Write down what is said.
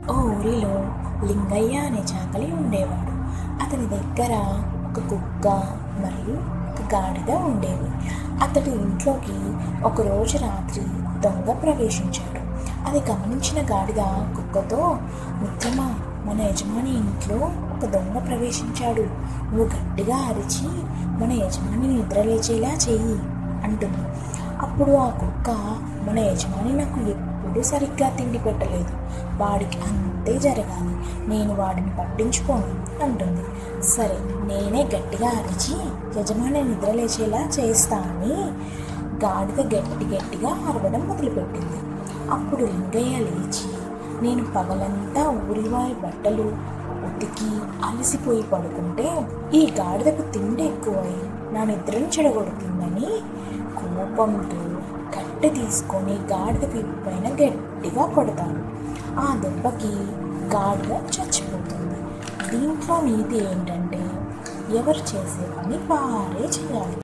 ఓ ఊరిలో లింగయ్య అనే చాకలి ఉండేవాడు అతని దగ్గర ఒక కుక్క మరియు ఒక గాడిద ఉండేవి అతడి ఇంట్లోకి ఒకరోజు రాత్రి దొంగ ప్రవేశించాడు అది గమనించిన గాడిద కుక్కతో మిత్రమా మన యజమాని ఇంట్లో ఒక దొంగ ప్రవేశించాడు నువ్వు గట్టిగా అరిచి మన యజమాని నిద్రలేచేలా చెయ్యి అంటుంది అప్పుడు ఆ కుక్క మన యజమాని నాకు ఎప్పుడూ సరిగ్గా తిండి పెట్టలేదు వాడికి అంతే జరగాలి నేను వాడిని పట్టించుకోను అంటుంది సరే నేనే గట్టిగా అరిచి యజమాని నిద్రలేచేలా చేస్తా అని గాడిద గట్టి గట్టిగా అరవడం మొదలుపెట్టింది అప్పుడు లింగయ్య లేచి నేను పగలంతా ఊరివారి బట్టలు ఉతికి అలసిపోయి పడుకుంటే ఈ గాడిదకు తిండి ఎక్కువై నా నిద్రను చెడగొడుతుందని కోపంతో కట్టె తీసుకొని గాడిద వీపు పైన గట్టిగా కొడతాను ఆ దెబ్బకి గాడిద చచ్చిపోతుంది దీంట్లో నీతి ఏంటంటే ఎవరు చేసే పని వారే చేయాలి